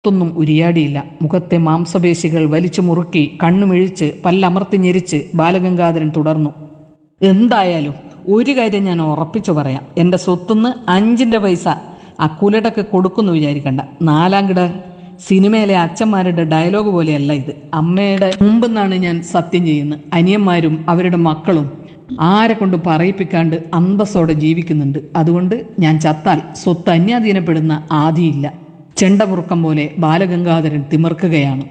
ൊന്നും ഉരിയാടിയില്ല മുഖത്തെ മാംസപേശികൾ വലിച്ചു മുറുക്കി കണ്ണുമിഴിച്ച് പല്ലമർത്തി ഞെരിച്ച് ബാലഗംഗാധരൻ തുടർന്നു എന്തായാലും ഒരു കാര്യം ഞാൻ ഉറപ്പിച്ചു പറയാം എൻ്റെ സ്വത്തുനിന്ന് അഞ്ചിൻ്റെ പൈസ ആ കുലടക്ക് കൊടുക്കുന്നു വിചാരിക്കണ്ട നാലാം കിട സിനിമയിലെ അച്ഛന്മാരുടെ ഡയലോഗ് പോലെയല്ല ഇത് അമ്മയുടെ മുമ്പെന്നാണ് ഞാൻ സത്യം ചെയ്യുന്നത് അനിയന്മാരും അവരുടെ മക്കളും ആരെ കൊണ്ട് പറയിപ്പിക്കാണ്ട് അന്തസ്സോടെ ജീവിക്കുന്നുണ്ട് അതുകൊണ്ട് ഞാൻ ചത്താൽ സ്വത്ത് അന്യാധീനപ്പെടുന്ന ആദിയില്ല ചെണ്ടമുറുക്കം പോലെ ബാലഗംഗാധരൻ തിമിർക്കുകയാണ്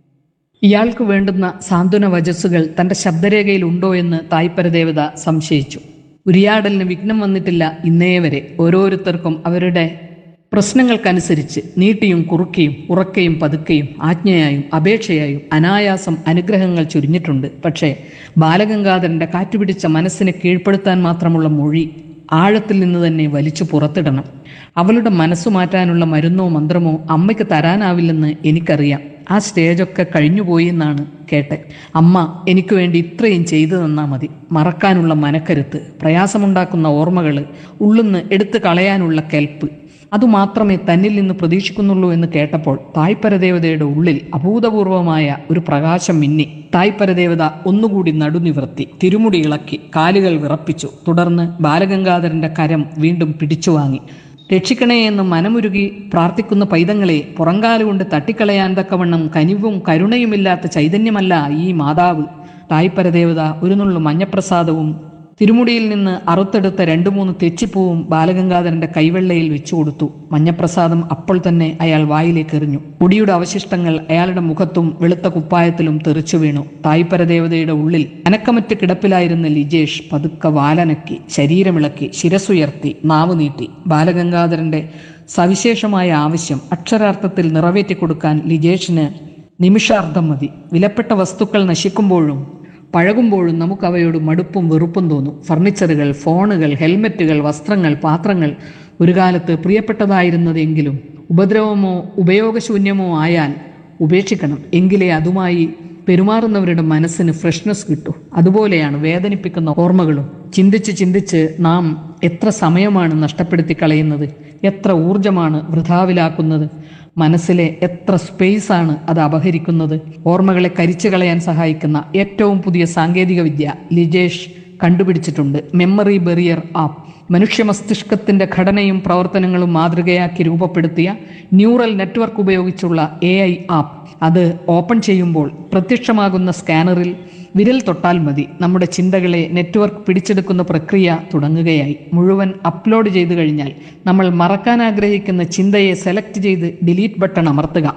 ഇയാൾക്ക് വേണ്ടുന്ന സാന്ത്വന വചസ്സുകൾ തന്റെ ശബ്ദരേഖയിൽ ഉണ്ടോ എന്ന് തായ്പരദേവത സംശയിച്ചു ഉരിയാടലിന് വിഘ്നം വന്നിട്ടില്ല ഇന്നേ വരെ ഓരോരുത്തർക്കും അവരുടെ പ്രശ്നങ്ങൾക്കനുസരിച്ച് നീട്ടിയും കുറുക്കിയും ഉറക്കയും പതുക്കെയും ആജ്ഞയായും അപേക്ഷയായും അനായാസം അനുഗ്രഹങ്ങൾ ചുരിഞ്ഞിട്ടുണ്ട് പക്ഷേ ബാലഗംഗാധരന്റെ കാറ്റുപിടിച്ച മനസ്സിനെ കീഴ്പ്പെടുത്താൻ മാത്രമുള്ള മൊഴി ആഴത്തിൽ നിന്ന് തന്നെ വലിച്ചു പുറത്തിടണം അവളുടെ മനസ്സു മാറ്റാനുള്ള മരുന്നോ മന്ത്രമോ അമ്മയ്ക്ക് തരാനാവില്ലെന്ന് എനിക്കറിയാം ആ സ്റ്റേജൊക്കെ കഴിഞ്ഞുപോയി എന്നാണ് കേട്ടെ അമ്മ എനിക്ക് വേണ്ടി ഇത്രയും ചെയ്തു തന്നാ മതി മറക്കാനുള്ള മനക്കരുത്ത് പ്രയാസമുണ്ടാക്കുന്ന ഓർമ്മകൾ ഉള്ളുന്ന് എടുത്തു കളയാനുള്ള കെൽപ്പ് അതുമാത്രമേ തന്നിൽ നിന്ന് പ്രതീക്ഷിക്കുന്നുള്ളൂ എന്ന് കേട്ടപ്പോൾ തായ്പരദേവതയുടെ ഉള്ളിൽ അഭൂതപൂർവമായ ഒരു പ്രകാശം മിന്നി തായ്പരദേവത ഒന്നുകൂടി നടുനിവർത്തി തിരുമുടി ഇളക്കി കാലുകൾ വിറപ്പിച്ചു തുടർന്ന് ബാലഗംഗാധരന്റെ കരം വീണ്ടും പിടിച്ചു വാങ്ങി രക്ഷിക്കണേ എന്ന് മനമുരുകി പ്രാർത്ഥിക്കുന്ന പൈതങ്ങളെ പുറങ്കാലുകൊണ്ട് തട്ടിക്കളയാൻ തക്കവണ്ണം കനിവും കരുണയുമില്ലാത്ത ചൈതന്യമല്ല ഈ മാതാവ് തായ്പരദേവത ഒരു നുള്ളു മഞ്ഞപ്രസാദവും തിരുമുടിയിൽ നിന്ന് അറുത്തെടുത്ത രണ്ടു മൂന്ന് തെച്ചിപ്പൂവും ബാലഗംഗാധരന്റെ കൈവെള്ളയിൽ വെച്ചു കൊടുത്തു മഞ്ഞപ്രസാദം അപ്പോൾ തന്നെ അയാൾ വായിലേക്ക് എറിഞ്ഞു പൊടിയുടെ അവശിഷ്ടങ്ങൾ അയാളുടെ മുഖത്തും വെളുത്ത കുപ്പായത്തിലും തെറിച്ചു വീണു തായ്പരദേവതയുടെ ഉള്ളിൽ അനക്കമറ്റ് കിടപ്പിലായിരുന്ന ലിജേഷ് പതുക്കെ വാലനക്കി ശരീരമിളക്കി ശിരസുയർത്തി നാവ് നീട്ടി ബാലഗംഗാധരന്റെ സവിശേഷമായ ആവശ്യം അക്ഷരാർത്ഥത്തിൽ നിറവേറ്റി കൊടുക്കാൻ ലിജേഷിന് നിമിഷാർദ്ധം മതി വിലപ്പെട്ട വസ്തുക്കൾ നശിക്കുമ്പോഴും പഴകുമ്പോഴും നമുക്ക് അവയോട് മടുപ്പും വെറുപ്പും തോന്നും ഫർണിച്ചറുകൾ ഫോണുകൾ ഹെൽമെറ്റുകൾ വസ്ത്രങ്ങൾ പാത്രങ്ങൾ ഒരു കാലത്ത് പ്രിയപ്പെട്ടതായിരുന്നതെങ്കിലും ഉപദ്രവമോ ഉപയോഗശൂന്യമോ ആയാൽ ഉപേക്ഷിക്കണം എങ്കിലേ അതുമായി പെരുമാറുന്നവരുടെ മനസ്സിന് ഫ്രഷ്നെസ് കിട്ടൂ അതുപോലെയാണ് വേദനിപ്പിക്കുന്ന ഓർമ്മകളും ചിന്തിച്ച് ചിന്തിച്ച് നാം എത്ര സമയമാണ് നഷ്ടപ്പെടുത്തി കളയുന്നത് എത്ര ഊർജമാണ് വൃഥാവിലാക്കുന്നത് മനസ്സിലെ എത്ര സ്പേസ് ആണ് അത് അപഹരിക്കുന്നത് ഓർമ്മകളെ കരിച്ചു കളയാൻ സഹായിക്കുന്ന ഏറ്റവും പുതിയ സാങ്കേതിക വിദ്യ ലിജേഷ് കണ്ടുപിടിച്ചിട്ടുണ്ട് മെമ്മറി ബെറിയർ ആപ്പ് മനുഷ്യ മസ്തിഷ്കത്തിന്റെ ഘടനയും പ്രവർത്തനങ്ങളും മാതൃകയാക്കി രൂപപ്പെടുത്തിയ ന്യൂറൽ നെറ്റ്വർക്ക് ഉപയോഗിച്ചുള്ള എ ഐ ആപ്പ് അത് ഓപ്പൺ ചെയ്യുമ്പോൾ പ്രത്യക്ഷമാകുന്ന സ്കാനറിൽ വിരൽ തൊട്ടാൽ മതി നമ്മുടെ ചിന്തകളെ നെറ്റ്വർക്ക് പിടിച്ചെടുക്കുന്ന പ്രക്രിയ തുടങ്ങുകയായി മുഴുവൻ അപ്ലോഡ് ചെയ്തു കഴിഞ്ഞാൽ നമ്മൾ മറക്കാൻ ആഗ്രഹിക്കുന്ന ചിന്തയെ സെലക്ട് ചെയ്ത് ഡിലീറ്റ് ബട്ടൺ അമർത്തുക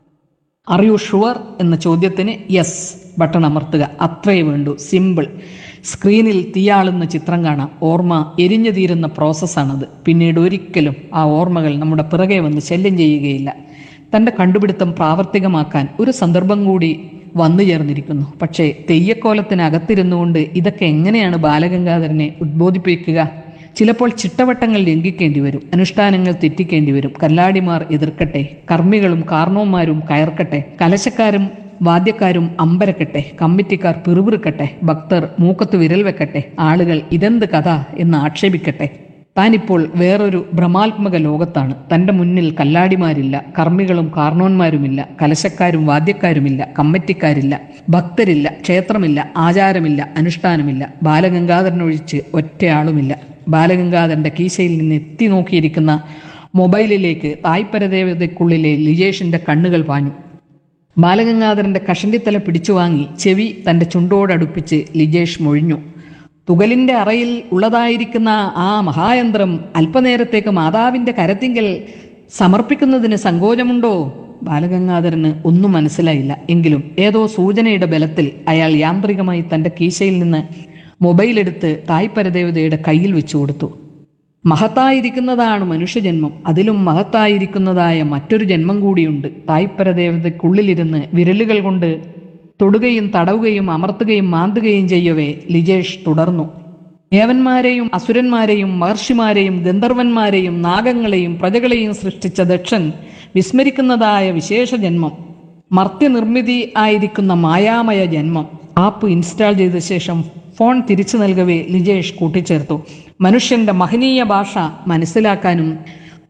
ആർ യു ഷുവർ എന്ന ചോദ്യത്തിന് യെസ് ബട്ടൺ അമർത്തുക അത്രയേ വേണ്ടൂ സിമ്പിൾ സ്ക്രീനിൽ തീയാളുന്ന ചിത്രം കാണാം ഓർമ്മ എരിഞ്ഞു തീരുന്ന പ്രോസസ്സാണത് പിന്നീട് ഒരിക്കലും ആ ഓർമ്മകൾ നമ്മുടെ പിറകെ വന്ന് ശല്യം ചെയ്യുകയില്ല തൻ്റെ കണ്ടുപിടുത്തം പ്രാവർത്തികമാക്കാൻ ഒരു സന്ദർഭം കൂടി വന്നു ചേർന്നിരിക്കുന്നു പക്ഷേ തെയ്യക്കോലത്തിനകത്തിരുന്നുകൊണ്ട് ഇതൊക്കെ എങ്ങനെയാണ് ബാലഗംഗാധരനെ ഉദ്ബോധിപ്പിക്കുക ചിലപ്പോൾ ചിട്ടവട്ടങ്ങൾ ലംഘിക്കേണ്ടി വരും അനുഷ്ഠാനങ്ങൾ തെറ്റിക്കേണ്ടി വരും കല്ലാടിമാർ എതിർക്കട്ടെ കർമ്മികളും കാർണോന്മാരും കയർക്കട്ടെ കലശക്കാരും വാദ്യക്കാരും അമ്പരക്കട്ടെ കമ്മിറ്റിക്കാർ പിറുപിറുക്കട്ടെ ഭക്തർ മൂക്കത്ത് വിരൽ വെക്കട്ടെ ആളുകൾ ഇതെന്ത് കഥ എന്ന് ആക്ഷേപിക്കട്ടെ താനിപ്പോൾ വേറൊരു ഭ്രമാത്മക ലോകത്താണ് തന്റെ മുന്നിൽ കല്ലാടിമാരില്ല കർമ്മികളും കാർണോന്മാരുമില്ല കലശക്കാരും വാദ്യക്കാരുമില്ല കമ്മറ്റിക്കാരില്ല ഭക്തരില്ല ക്ഷേത്രമില്ല ആചാരമില്ല അനുഷ്ഠാനമില്ല ബാലഗംഗാധരനൊഴിച്ച് ഒറ്റയാളുമില്ല ബാലഗംഗാധരന്റെ കീശയിൽ നിന്ന് എത്തി നോക്കിയിരിക്കുന്ന മൊബൈലിലേക്ക് തായ്പരദേവതയ്ക്കുള്ളിലെ ലിജേഷിന്റെ കണ്ണുകൾ പാഞ്ഞു ബാലഗംഗാധരന്റെ കഷണ്ടിത്തല പിടിച്ചു വാങ്ങി ചെവി തന്റെ ചുണ്ടോടടുപ്പിച്ച് ലിജേഷ് മൊഴിഞ്ഞു തുകലിന്റെ അറയിൽ ഉള്ളതായിരിക്കുന്ന ആ മഹായന്ത്രം അല്പനേരത്തേക്ക് മാതാവിന്റെ കരത്തിങ്കൽ സമർപ്പിക്കുന്നതിന് സങ്കോചമുണ്ടോ ബാലഗംഗാധരന് ഒന്നും മനസ്സിലായില്ല എങ്കിലും ഏതോ സൂചനയുടെ ബലത്തിൽ അയാൾ യാന്ത്രികമായി തന്റെ കീശയിൽ നിന്ന് മൊബൈൽ എടുത്ത് തായ്പരദേവതയുടെ കയ്യിൽ വെച്ചു കൊടുത്തു മഹത്തായിരിക്കുന്നതാണ് മനുഷ്യജന്മം അതിലും മഹത്തായിരിക്കുന്നതായ മറ്റൊരു ജന്മം കൂടിയുണ്ട് തായ്പരദേവതയ്ക്കുള്ളിലിരുന്ന് വിരലുകൾ കൊണ്ട് തൊടുകയും തടവുകയും അമർത്തുകയും മാന്തുകയും ചെയ്യവേ ലിജേഷ് തുടർന്നു ദേവന്മാരെയും അസുരന്മാരെയും മഹർഷിമാരെയും ഗന്ധർവന്മാരെയും നാഗങ്ങളെയും പ്രജകളെയും സൃഷ്ടിച്ച ദക്ഷൻ വിസ്മരിക്കുന്നതായ വിശേഷ ജന്മം മർത്യനിർമ്മിതി ആയിരിക്കുന്ന മായാമയ ജന്മം ആപ്പ് ഇൻസ്റ്റാൾ ചെയ്ത ശേഷം ഫോൺ തിരിച്ചു നൽകവേ ലിജേഷ് കൂട്ടിച്ചേർത്തു മനുഷ്യന്റെ മഹനീയ ഭാഷ മനസ്സിലാക്കാനും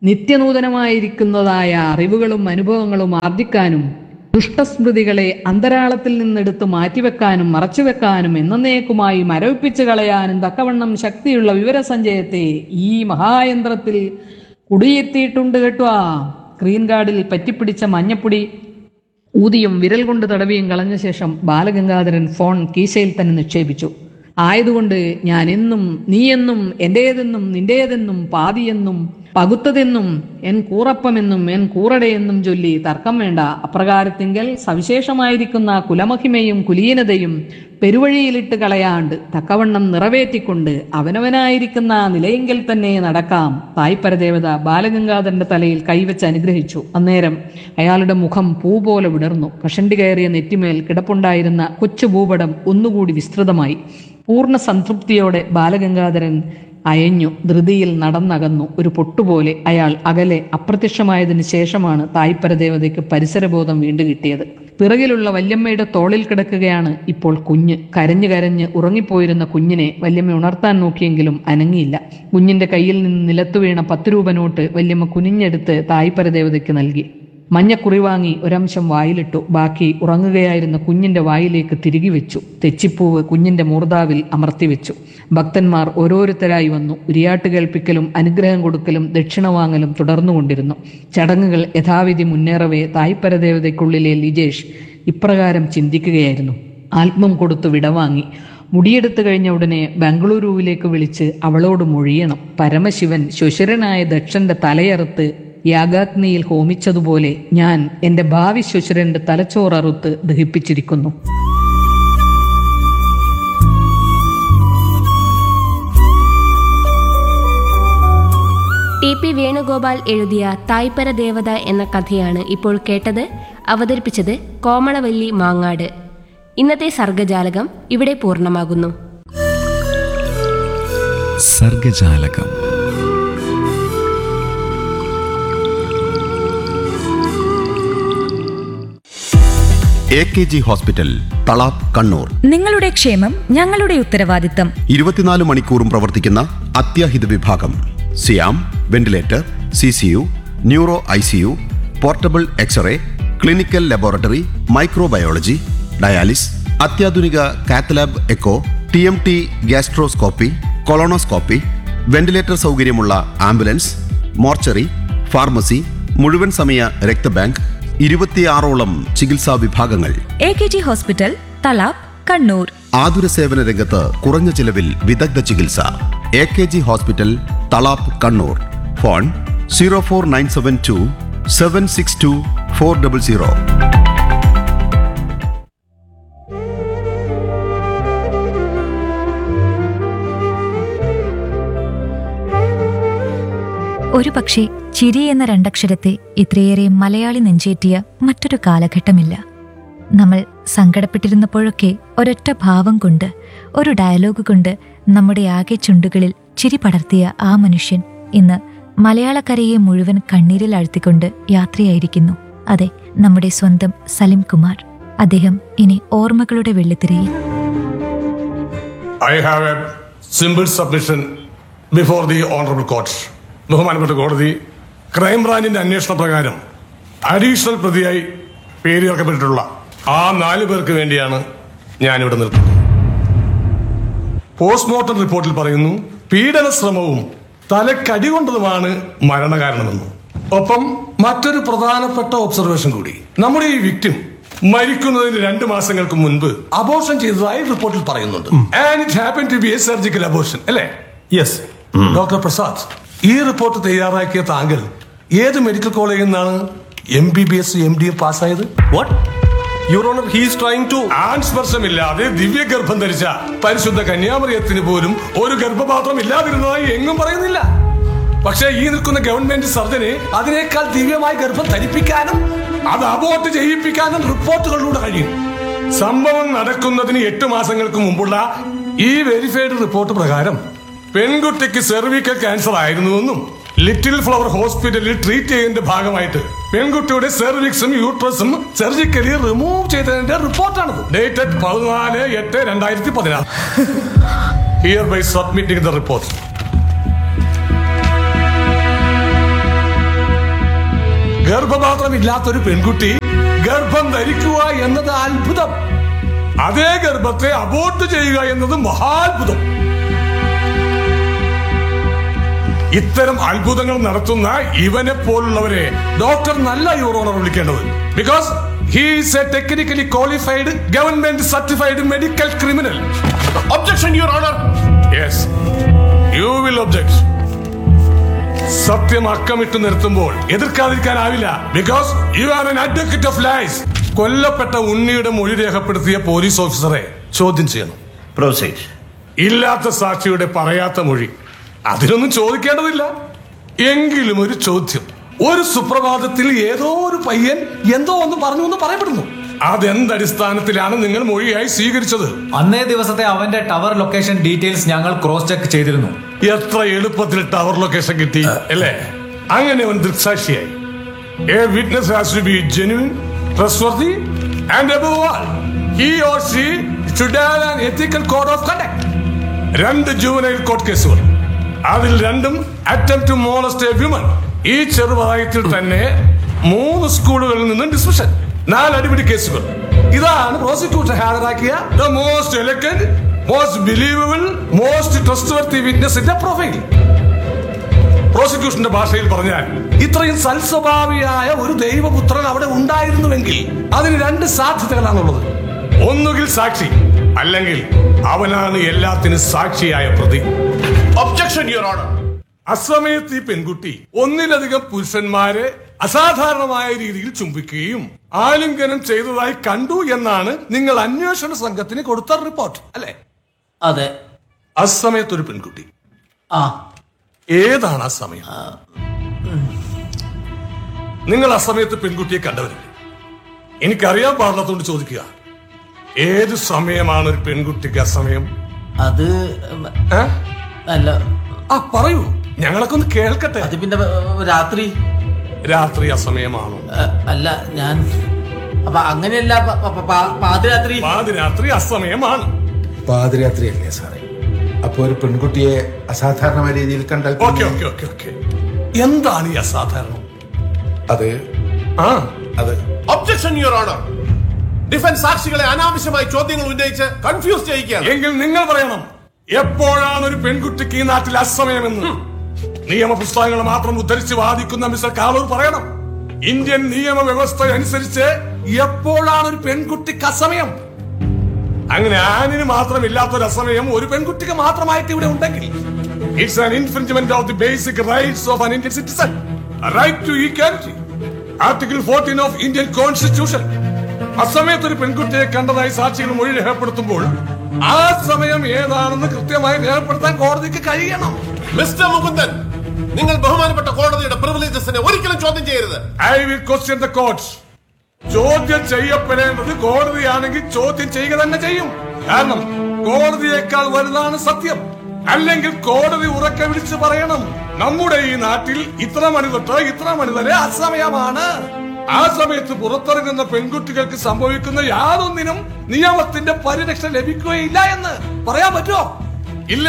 നിത്യനൂതനമായിരിക്കുന്നതായ അറിവുകളും അനുഭവങ്ങളും ആർജിക്കാനും ദുഷ്ടസ്മൃതികളെ അന്തരാളത്തിൽ നിന്നെടുത്ത് മാറ്റിവെക്കാനും മറച്ചുവെക്കാനും എന്നേക്കുമായി മരവിപ്പിച്ച് കളയാനും തക്കവണ്ണം ശക്തിയുള്ള വിവരസഞ്ചയത്തെ ഈ മഹായന്ത്രത്തിൽ കുടിയെത്തിയിട്ടുണ്ട് കേട്ടോ സ്ക്രീൻ ഗാർഡിൽ പറ്റിപ്പിടിച്ച മഞ്ഞപ്പൊടി ഊതിയും വിരൽ കൊണ്ട് തടവിയും കളഞ്ഞ ശേഷം ബാലഗംഗാധരൻ ഫോൺ കീശയിൽ തന്നെ നിക്ഷേപിച്ചു ആയതുകൊണ്ട് ഞാൻ എന്നും നീയെന്നും എന്റേതെന്നും നിന്റേതെന്നും പാതിയെന്നും പകുത്തതെന്നും എൻ കൂറപ്പമെന്നും എൻ കൂറടയെന്നും ചൊല്ലി തർക്കം വേണ്ട അപ്രകാരത്തിങ്കൽ സവിശേഷമായിരിക്കുന്ന കുലമഹിമയും കുലീനതയും പെരുവഴിയിലിട്ട് കളയാണ്ട് തക്കവണ്ണം നിറവേറ്റിക്കൊണ്ട് അവനവനായിരിക്കുന്ന നിലയെങ്കിൽ തന്നെ നടക്കാം തായ്പരദേവത ബാലഗംഗാധരന്റെ തലയിൽ കൈവച്ച് അനുഗ്രഹിച്ചു അന്നേരം അയാളുടെ മുഖം പൂ പോലെ വിടർന്നു കഷണ്ടി കയറിയ നെറ്റിമേൽ കിടപ്പുണ്ടായിരുന്ന കൊച്ചു ഭൂപടം ഒന്നുകൂടി വിസ്തൃതമായി പൂർണ്ണ സംതൃപ്തിയോടെ ബാലഗംഗാധരൻ അയഞ്ഞു ധൃതിയിൽ നടന്നകന്നു ഒരു പൊട്ടുപോലെ അയാൾ അകലെ അപ്രത്യക്ഷമായതിനു ശേഷമാണ് തായ്പരദേവതയ്ക്ക് പരിസരബോധം വീണ്ടു കിട്ടിയത് പിറകിലുള്ള വല്യമ്മയുടെ തോളിൽ കിടക്കുകയാണ് ഇപ്പോൾ കുഞ്ഞ് കരഞ്ഞു കരഞ്ഞ് ഉറങ്ങിപ്പോയിരുന്ന കുഞ്ഞിനെ വല്യമ്മ ഉണർത്താൻ നോക്കിയെങ്കിലും അനങ്ങിയില്ല കുഞ്ഞിന്റെ കയ്യിൽ നിന്ന് നിലത്തു വീണ പത്ത് രൂപ നോട്ട് വല്യമ്മ കുനിഞ്ഞെടുത്ത് തായ്പരദേവതയ്ക്ക് നൽകി മഞ്ഞക്കുറി വാങ്ങി ഒരംശം വായിലിട്ടു ബാക്കി ഉറങ്ങുകയായിരുന്ന കുഞ്ഞിന്റെ വായിലേക്ക് തിരികെ വെച്ചു തെച്ചിപ്പൂവ് കുഞ്ഞിന്റെ മൂർദാവിൽ അമർത്തി വെച്ചു ഭക്തന്മാർ ഓരോരുത്തരായി വന്നു ഉരിയാട്ട് കേൾപ്പിക്കലും അനുഗ്രഹം കൊടുക്കലും ദക്ഷിണ വാങ്ങലും തുടർന്നുകൊണ്ടിരുന്നു ചടങ്ങുകൾ യഥാവിധി മുന്നേറവേ തായ്പരദേവതയ്ക്കുള്ളിലെ ലിജേഷ് ഇപ്രകാരം ചിന്തിക്കുകയായിരുന്നു ആത്മം കൊടുത്തു വിടവാങ്ങി മുടിയെടുത്തു കഴിഞ്ഞ ഉടനെ ബംഗളൂരുവിലേക്ക് വിളിച്ച് അവളോട് മൊഴിയണം പരമശിവൻ ശുശരനായ ദക്ഷന്റെ തലയറുത്ത് യാഗാഗ്നിയിൽ ഹോമിച്ചതുപോലെ ഞാൻ എന്റെ ഭാവി ശുശരന്റെ തലച്ചോററുത്ത് ദഹിപ്പിച്ചിരിക്കുന്നു ടി പി വേണുഗോപാൽ എഴുതിയ തായ്പര ദേവത എന്ന കഥയാണ് ഇപ്പോൾ കേട്ടത് അവതരിപ്പിച്ചത് കോമളവല്ലി മാങ്ങാട് ഇന്നത്തെ സർഗജാലകം ഇവിടെ പൂർണ്ണമാകുന്നു Sargajalakam A K G hospital Thalap Kannur നിങ്ങളുടെ ക്ഷേമം ഞങ്ങളുടെ ഉത്തരവാദിത്തം ഇരുപത്തിനാല് മണിക്കൂറും പ്രവർത്തിക്കുന്ന അത്യാഹിത വിഭാഗം സിയാം ventilator C C U neuro I C U portable X-ray clinical laboratory microbiology dialysis അത്യാധുനിക cath lab echo T M T gastroscopy colonoscopy ventilator സൗകര്യമുള്ള ആംബുലൻസ് മോർച്ചറി ഫാർമസി മുഴുവൻ സമയ രക്തബാങ്ക് ഇരുപത്തിയാറോളം ചികിത്സാ വിഭാഗങ്ങൾ A K G hospital Thalap Kannur ആതുര സേവന രംഗത്ത് കുറഞ്ഞ ചിലവിൽ വിദഗ്ധ ചികിത്സ A K G hospital Thalap Kannur phone zero four nine seven two seven six two four double zero ഒരു പക്ഷേ ചിരി എന്ന രണ്ടക്ഷരത്തെ ഇത്രയേറെ മലയാളി നെഞ്ചേറ്റിയ മറ്റൊരു കാലഘട്ടമില്ല നമ്മൾ സങ്കടപ്പെട്ടിരുന്നപ്പോഴൊക്കെ ഒരൊറ്റ ഭാവം കൊണ്ട് ഒരു ഡയലോഗ് കൊണ്ട് നമ്മുടെ ആകെ ചുണ്ടുകളിൽ ചിരി പടർത്തിയ ആ മനുഷ്യൻ ഇന്ന് മലയാളക്കരയെ മുഴുവൻ കണ്ണീരിൽ ആഴ്ത്തിക്കൊണ്ട് യാത്രയായിരിക്കുന്നു അതെ നമ്മുടെ സ്വന്തം സലിം കുമാർ അദ്ദേഹം ഇനി ഓർമ്മകളുടെ വെള്ളിത്തിരയിൽ I have a simple submission before the honorable court. ബഹുമാനപ്പെട്ട കോടതി ക്രൈംബ്രാഞ്ചിന്റെ അന്വേഷണ പ്രകാരം അഡീഷണൽ പ്രതിയായി പേര് ചേർക്കപ്പെട്ടിട്ടുള്ള ആ നാല് പേർക്ക് വേണ്ടിയാണ് ഞാനിവിടെ നിർത്തുന്നത് പോസ്റ്റ്മോർട്ടം റിപ്പോർട്ടിൽ പറയുന്നു പീഡന ശ്രമവും തലക്കടി കൊണ്ടതുമാണ് മരണകാരണമെന്ന് ഒപ്പം മറ്റൊരു പ്രധാനപ്പെട്ട ഒബ്സർവേഷൻ കൂടി നമ്മുടെ ഈ വിക്ടിം മരിക്കുന്നതിന് രണ്ട് മാസങ്ങൾക്ക് മുൻപ് അബോർഷൻ ചെയ്തതായി റിപ്പോർട്ടിൽ പറയുന്നുണ്ട് and it happen to be a surgical abortion അല്ലേ യെസ് ഡോക്ടർ പ്രസാദ് ഈ റിപ്പോർട്ട് തയ്യാറാക്കിയ താങ്കൾ ഏത് മെഡിക്കൽ കോളേജിൽ നിന്നാണ് M B B S M D A പാസ്സായത് what your honour he's trying to ആൺസ്പർശമില്ലാതെ ദിവ്യ ഗർഭം ധരിച്ച പരിശുദ്ധ കന്യാമറിയത്തിന് പോലും ഒരു ഗർഭപാത്രം ഇല്ലാതിരുന്നതായി എങ്ങും പറയുന്നില്ല പക്ഷേ ഈ നിൽക്കുന്ന ഗവൺമെന്റ് സർജനെ അതിനേക്കാൾ ദിവ്യമായ ഗർഭം ധരിപ്പിക്കാനും അത് അബോർട്ട് ചെയ്യിപ്പിക്കാനും റിപ്പോർട്ടുകളിലൂടെ കഴിയും സംഭവം നടക്കുന്നതിന് എട്ട് മാസങ്ങൾക്ക് മുമ്പുള്ള ഈ വെരിഫൈഡ് റിപ്പോർട്ട് പ്രകാരം പെൺകുട്ടിക്ക് സെർവിക്കൽ ക്യാൻസർ ആയിരുന്നുവെന്നും ലിറ്റിൽ ഫ്ലവർ ഹോസ്പിറ്റലിൽ ട്രീറ്റ് ചെയ്യുന്നതിന്റെ ഭാഗമായിട്ട് പെൺകുട്ടിയുടെ സെർവിക്സും യൂട്രസും സർജിക്കലി റിമൂവ് ചെയ്തതിന്റെ റിപ്പോർട്ടാണത് ഡേറ്റഡ് പതിനാല് എട്ട് രണ്ടായിരത്തി പതിനാറ് hereby submitting the report ഗർഭപാത്രമില്ലാത്തൊരു പെൺകുട്ടി ഗർഭം ധരിക്കുക എന്നത് അത്ഭുതം അതേ ഗർഭത്തെ അബോർട്ട് ചെയ്യുക എന്നത് മഹാത്ഭുതം ഇത്തരം അത്ഭുതങ്ങൾ നടത്തുന്ന ഇവനെ പോലുള്ളവരെ ഡോക്ടർ നല്ല യൂറോണർ വിളിക്കേണ്ടത് because he's a technically qualified government certified medical criminal objection your honour yes you will object സത്യം അക്കമിട്ട് നിർത്തുമ്പോൾ എതിർക്കാതിരിക്കാനാവില്ല because you are an advocate of lies കൊല്ലപ്പെട്ട ഉണ്ണിയുടെ മൊഴി രേഖപ്പെടുത്തിയ പോലീസ് ഓഫീസറെ ചോദ്യം ചെയ്യണം പ്രൊസീഡ് ഇല്ലാത്ത സാക്ഷിയുടെ പറയാത്ത മൊഴി അതിനൊന്നും ചോദിക്കേണ്ടതില്ല എങ്കിലും ഒരു ചോദ്യം ഒരു സുപ്രഭാതത്തിൽ ഏതോ ഒരു പയ്യൻ എന്തോ ഒന്ന് പറഞ്ഞു എന്ന് പറയപ്പെടുന്നു അതെന്തടിസ്ഥാനത്തിലാണ് നിങ്ങൾ മൊഴിയായി സ്വീകരിച്ചത് അന്നേ ദിവസത്തെ അവന്റെ ടവർ ലൊക്കേഷൻ ഡീറ്റെയിൽസ് ഞങ്ങൾ ക്രോസ് ചെക്ക് ചെയ്തിരുന്നു എത്ര എളുപ്പത്തിൽ ടവർ ലൊക്കേഷൻ കിട്ടി അല്ലേ അങ്ങനെ അവൻ ദൃക്സാക്ഷിയായി a witness has to be genuine trustworthy and above all he or she should have an ethical code of conduct രണ്ട് ജുവനൈൽ കോർട്ട് കേസുകൾ അതിൽ രണ്ടും attempt to molest a woman ഈ ചെറുപ്രായത്തിൽ തന്നെ മൂന്ന് സ്കൂളുകളിൽ നിന്നും ഡിസ്മിഷൻ നാല് അടിപിടി കേസുകൾ ഇതാണ് പ്രോസിക്യൂട്ടർ ഹാജരാക്കിയ the most elected most believable most trustworthy വിറ്റ്നസിന്റെ പ്രൊഫൈൽ പ്രോസിക്യൂഷന്റെ ഭാഷയിൽ പറഞ്ഞാൽ ഇത്രയും സൽസ്വഭാവിയായ ഒരു ദൈവപുത്രൻ അവിടെ ഉണ്ടായിരുന്നുവെങ്കിൽ അതിന് രണ്ട് സാധ്യതകളാണുള്ളത് ഒന്നുകിൽ സാക്ഷി അല്ലെങ്കിൽ അവനാണ് എല്ലാത്തിനും സാക്ഷിയായ പ്രതി ഒബ്ജക്ഷൻ യുവർ ഓണർ അസമയത്ത് ഈ പെൺകുട്ടി ഒന്നിലധികം പുരുഷന്മാരെ അസാധാരണമായ രീതിയിൽ ചുംബിക്കുകയും ആലിംഗനം ചെയ്തതായി കണ്ടു എന്നാണ് നിങ്ങൾ അന്വേഷണ സംഘത്തിന് കൊടുത്ത റിപ്പോർട്ട് അല്ലെ അതെ അസമയത്ത് ഒരു പെൺകുട്ടി ആ ഏതാണ് ആ സമയം നിങ്ങൾ അസമയത്ത് പെൺകുട്ടിയെ കണ്ടവരില്ലേ എനിക്കറിയാൻ പാടില്ലാത്തോണ്ട് ചോദിക്കുക ഏത് സമയമാണ് ഒരു പെൺകുട്ടിക്ക് അസമയം അത് ഉം, ഏ? അല്ല ആ പറയൂ ഞങ്ങളൊക്കെ ഒന്ന് കേൾക്കട്ടെ അത് പിന്നെ ഏ, രാത്രി രാത്രി അസമയമാണോ ഏ, അല്ല ഞാൻ അപ്പൊ അങ്ങനെയല്ല പ- പ- പ- പാതിരാത്രി പാതിരാത്രി അസമയമാണ് പാതിരാത്രിയല്ലേ സാറേ അപ്പൊ ഒരു പെൺകുട്ടിയെ അസാധാരണമായ രീതിയിൽ കണ്ടാൽ ഓക്കെ പിന്നെ ഓക്കെ ഓക്കെ ഓക്കെ എന്താണ് ഈ അസാധാരണം അത് ആ അത് ഒബ്ജക്ഷൻ യുവർ ഓണർ ഡിഫൻസ് സാക്ഷികളെ അനാവശ്യമായി ചോദ്യങ്ങൾ ഉന്നയിച്ച് കൺഫ്യൂസ് ചെയ്യിക്കുകയാണ് എങ്കിൽ നിങ്ങൾ പറയണം എപ്പോഴാണ് ഒരു പെൺകുട്ടിക്ക് ഈ നാട്ടിൽ അസമയമെന്ന് നിയമപുസ്തകങ്ങൾ മാത്രം ഉദ്ധരിച്ച് വാദിക്കുന്ന മിസ്റ്റർ കാളൂർ പറയണം ഇന്ത്യൻ നിയമവ്യവസ്ഥ അനുസരിച്ച് എപ്പോഴാണ് ഒരു പെൺകുട്ടിക്ക് അസമയം അങ്ങനെ ആണിന് മാത്രമില്ലാത്ത ഒരു അസമയം ഒരു പെൺകുട്ടിക്ക് മാത്രമായിട്ട് ഇവിടെ ഉണ്ടെങ്കിൽ it's an infringement of the basic rights of an Indian citizen right to equality article fourteen of Indian constitution അസമയത്ത് ഒരു പെൺകുട്ടിയെ കണ്ടതായി സാക്ഷികൾ മൊഴി രേഖപ്പെടുത്തുമ്പോൾ ആ സമയം ഏതാണെന്ന് കൃത്യമായി രേഖപ്പെടുത്താൻ കോടതിക്ക് കഴിയണം മിസ്റ്റർ മുകുന്ദൻ നിങ്ങൾ ബഹുമാനപ്പെട്ട കോടതിയുടെ പ്രിവിലേജസിനെ ഒരിക്കലും ചോദ്യം ചെയ്യരുത് I will question the court ചോദ്യം ചെയ്യപ്പെടേണ്ടത് കോടതിയാണെങ്കിൽ ചോദ്യം ചെയ്യുക തന്നെ ചെയ്യും കാരണം കോടതിയേക്കാൾ വലുതാണ് സത്യം അല്ലെങ്കിൽ കോടതി ഉറക്കെ വിളിച്ച് പറയണം നമ്മുടെ ഈ നാട്ടിൽ ഇത്ര മണി തൊട്ട് ഇത്ര മണി വരെ അസമയമാണ് ആ സമയത്ത് പുറത്തിറങ്ങുന്ന പെൺകുട്ടികൾക്ക് സംഭവിക്കുന്ന യാതൊന്നിനും നിയമത്തിന്റെ പരിരക്ഷ ലഭിക്കുകയില്ല എന്ന് പറയാൻ പറ്റുമോ ഇല്ല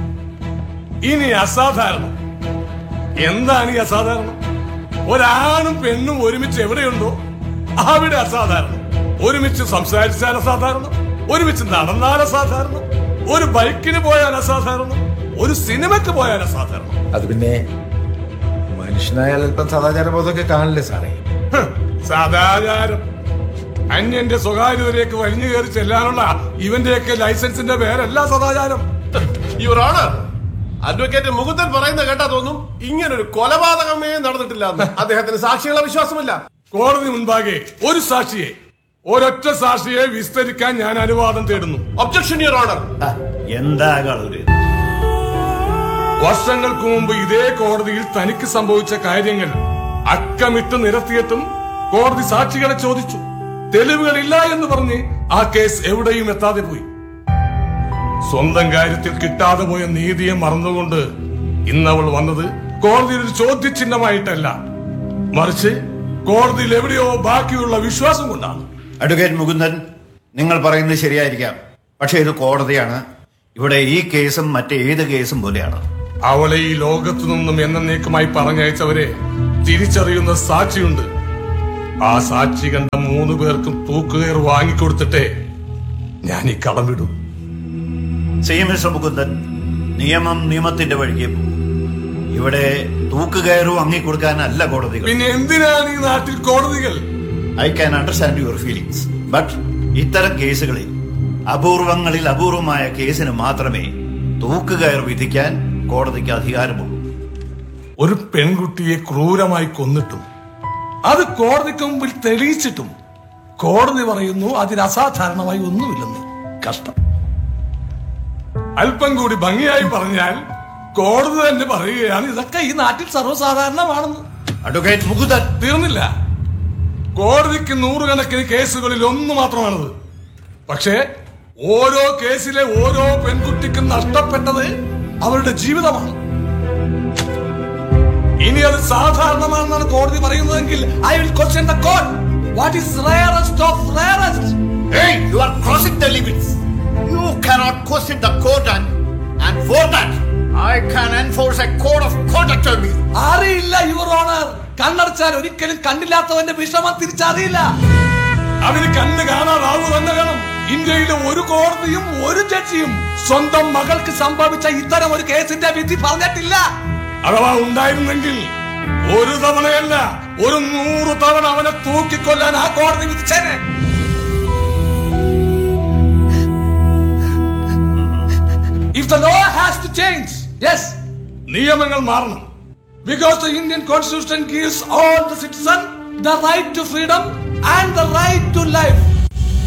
ഇനി അസാധാരണം എന്താണ് ഈ അസാധാരണം ഒരാണും പെണ്ണും ഒരുമിച്ച് എവിടെയുണ്ടോ അവിടെ അസാധാരണം ഒരുമിച്ച് സംസാരിച്ചാൽ അസാധാരണം ഒരുമിച്ച് നടന്നാൽ അസാധാരണം ഒരു ബൈക്കിന് പോയാൽ അസാധാരണം ഒരു സിനിമയ്ക്ക് പോയാൽ അസാധാരണം അത് പിന്നെ മനുഷ്യനായാൽ അല്പം സദാചാര ബോധമൊക്കെ കാണില്ലേ സാറേ ഹ്, സദാചാരം അന്യന്റെ സ്വകാര്യതയിലേക്ക് വലിഞ്ഞു കയറി ചെല്ലാനുള്ള ഇവന്റെയൊക്കെ ലൈസൻസിന്റെ പേരല്ല സദാചാരം യുവർ ഓണർ അഡ്വക്കേറ്റ് മുകുന്ദൻ പറയുന്ന കേട്ടാ തോന്നും ഇങ്ങനൊരു കൊലപാതകമേ നടന്നിട്ടില്ല എന്ന്. അദ്ദേഹത്തിന് സാക്ഷികളെ വിശ്വാസമില്ല കോടതി മുൻപാകെ ഒരു സാക്ഷിയെ ഒരൊറ്റ സാക്ഷിയെ വിസ്തരിക്കാൻ ഞാൻ അനുവാദം തേടുന്നു ഒബ്ജക്ഷൻ യുവർ ഓണർ എന്താ കളൂര് വർഷങ്ങൾക്ക് മുമ്പ് ഇതേ കോടതിയിൽ തനിക്ക് സംഭവിച്ച കാര്യങ്ങൾ അക്കമിട്ട് നിരത്തിയിട്ടും കോടതി സാക്ഷികളെ ചോദിച്ചു തെളിവുകളില്ല എന്ന് പറഞ്ഞ് ആ കേസ് എവിടെയും എത്താതെ പോയി സ്വന്തം കാര്യത്തിൽ കിട്ടാതെ പോയ നീതിയെ മറന്നുകൊണ്ട് ഇന്നവൾ വന്നത് കോടതിയിൽ ഒരു ചോദ്യചിഹ്നമായിട്ടല്ല മറിച്ച് കോടതിയിൽ എവിടെയോ ബാക്കിയുള്ള വിശ്വാസം കൊണ്ടാണ് അഡ്വക്കേറ്റ് മുകുന്ദൻ നിങ്ങൾ പറയുന്നത് ശരിയായിരിക്കാം പക്ഷേ ഇത് കോടതിയാണ് ഇവിടെ ഈ കേസും മറ്റേത് കേസും പോലെയാണ് അവളെ ഈ ലോകത്തു നിന്നും എന്നേക്കുമായി പറഞ്ഞയച്ചവരെ തിരിച്ചറിയുന്ന സാക്ഷിയുണ്ട് ആ സാക്ഷി കണ്ട മൂന്ന് പേർക്കും തൂക്കുകയർ വാങ്ങിക്കൊടുത്തിട്ടേ ഞാൻ ഈ കടം വിടൂ സി മിസ്റ്റർ മുകുന്ദൻ നിയമം നിയമത്തിന്റെ വഴിക്ക് പോകും ഇവിടെ തൂക്കുകയറും അങ്ങിക്കൊടുക്കാനല്ല കോടതികൾ പിന്നെ എന്തിനാണ് ഈ നാട്ടിൽ കോടതികൾ I can understand your feelings but ഇത്തരം കേസുകളിൽ അപൂർവങ്ങളിൽ അപൂർവമായ കേസിന് മാത്രമേ തൂക്കുകയർ വിധിക്കാൻ കോടതിക്ക് അധികാരമുള്ളൂ ഒരു പെൺകുട്ടിയെ ക്രൂരമായി കൊന്നിട്ടും അത് കോടതിക്ക് മുമ്പിൽ തെളിയിച്ചിട്ടും കോടതി പറയുന്നു അതിന് അസാധാരണമായി ഒന്നുമില്ലെന്ന് കഷ്ടം അല്പം കൂടി ഭംഗിയായി പറഞ്ഞാൽ കോടതി തന്നെ പറയുകയാണ് ഇതൊക്കെ ഈ നാട്ടിൽ സർവ്വസാധാരണമാണെന്ന് അഡ്വക്കേറ്റ് മുകുന്ദൻ തീർന്നില്ല കോടതിക്ക് നൂറുകണക്കിന് കേസുകളിൽ ഒന്ന് മാത്രമാണത് പക്ഷേ ഓരോ കേസിലെ ഓരോ പെൺകുട്ടിക്കും നഷ്ടപ്പെട്ടത് അവരുടെ ജീവിതമാണ് ഇനി അത് സാധാരണമാണെന്നാണ് കോടതി പറയുന്നതെങ്കിൽ I will question the court what is rarest of rarest Hey, you are crossing the limits. You cannot question the court and, and for that, I can enforce a code of conduct on you. അറിയില്ല your honour കണ്ണടച്ചാൽ ഒരിക്കലും കണ്ടില്ലാത്തവന്റെ വിഷമം തിരിച്ചറിയില്ല അവന് കണ്ണ് കാണാതാവു തന്നെ വേണം ഇന്ത്യയിലെ ഒരു കോടതിയും ഒരു ജഡ്ജിയും സ്വന്തം മകൾക്ക് സംഭവിച്ച ഇത്തരം ഒരു കേസിന്റെ വിധി പറഞ്ഞിട്ടില്ല അഥവാ ഉണ്ടായിരുന്നെങ്കിൽ ഒരു തവണയല്ല ഒരു നൂറ് തവണ അവനെ തൂക്കിക്കൊല്ലാൻ ആ കോടതി വിധിച്ചേനെ If the law has to change, yes, നിയമങ്ങൾ മാറണം because the Indian constitution gives all the citizen the right to freedom and the right to life.